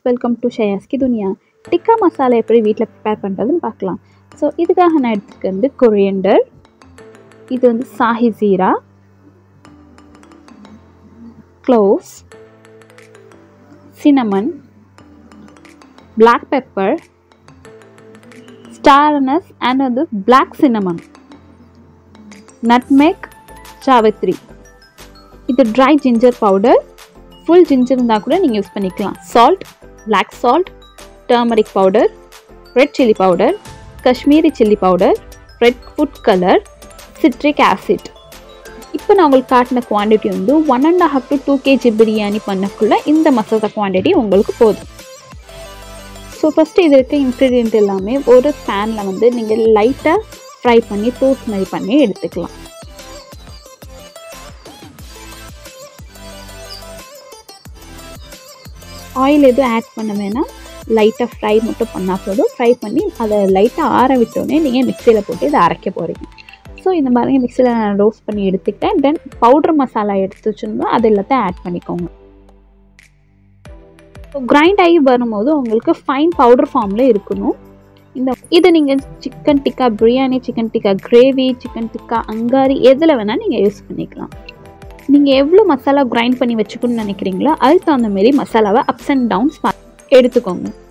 welcome to Shayaski Duniya tikka masala எப்படி வீட்டில் prepare பண்ணுறதுன்னு பார்க்கலாம் ஸோ இதுக்காக நான் எடுத்துக்கிறது கொரியண்டர் இது வந்து shahi jeera cloves cinnamon black pepper star anise and வந்து பிளாக் சினமன் நட்மேக் ஜாவத்ரி இது dry ginger powder full ginger இருந்தால் கூட நீங்கள் யூஸ் பண்ணிக்கலாம் salt black salt turmeric powder red chilli powder Kashmiri chilli powder red food colour citric acid இப்போ நான் உங்களுக்கு காட்டின குவான்டிட்டி வந்து one and half to two KG biryani பண்ணக்குள்ள இந்த மசாலா குவான்டிட்டி உங்களுக்கு போதும் ஸோ ஃபஸ்ட்டு இது இருக்க இன்க்ரீடியன்ட் எல்லாமே ஒரு பேனில் வந்து நீங்கள் லைட்டாக ஃப்ரை பண்ணி டோஸ்ட் மாதிரி பண்ணி எடுத்துக்கலாம் ஆயில் எதுவும் ஆட் பண்ண வேணாம் லைட்டாக ஃப்ரை மட்டும் பண்ணால் போதும் ஃப்ரை பண்ணி அதை லைட்டாக ஆற விட்டோடனே நீங்கள் மிக்சியில் போட்டு இதை அரைக்க போகிறீங்க ஸோ இந்த மாதிரி மிக்சியில் நான் ரோஸ்ட் பண்ணி எடுத்துக்கிட்டேன் தென் பவுடர் மசாலா எடுத்து வச்சுருந்தோம் அது எல்லாத்தையும் ஆட் பண்ணிக்கோங்க ஸோ கிரைண்ட் ஆகி வரும்போது உங்களுக்கு ஃபைன் பவுடர் ஃபார்மில் இருக்கணும் இந்த இது நீங்கள் chicken tikka biryani chicken tikka gravy chicken tikka angaari எதில் வேணால் நீங்கள் யூஸ் பண்ணிக்கலாம் நீங்கள் எவ்வளோ மசாலா கிரைண்ட் பண்ணி வச்சுக்கணும்னு நினைக்கிறீங்களோ அதுக்கு தகுந்த மாரி மசாலாவை அப்ஸ் அண்ட் டவுன்ஸ் எடுத்துக்கோங்க